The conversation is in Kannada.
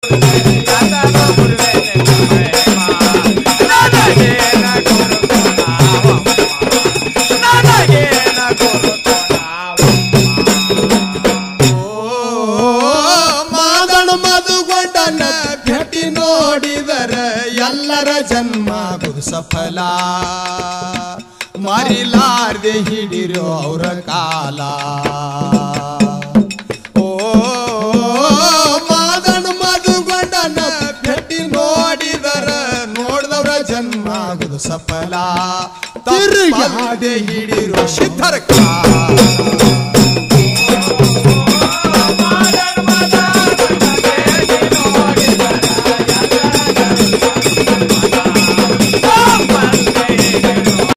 ಮಾದಣ ಮಧುಗೊಂಡನ ಭೇಟಿ ನೋಡಿದರ ಎಲ್ಲರ ಜನ್ಮ ಗುರು ಸಫಲ ಮರಿಲಾರ್ದೆ ಹಿಡಿರೋ ಅವರ ಕಾಲ ಓ ಮಾದಣ ಮಧುಗೊಂಡನ ಭೇಟಿ ನೋಡಿದರ ನೋಡಿದವರ ಜನ್ಮ ಗುರು ಸಫಲ ತಿರುಗಾದೆ ಹಿಡಿರೋ ಸಿದ್ಧರ ಕಾಲ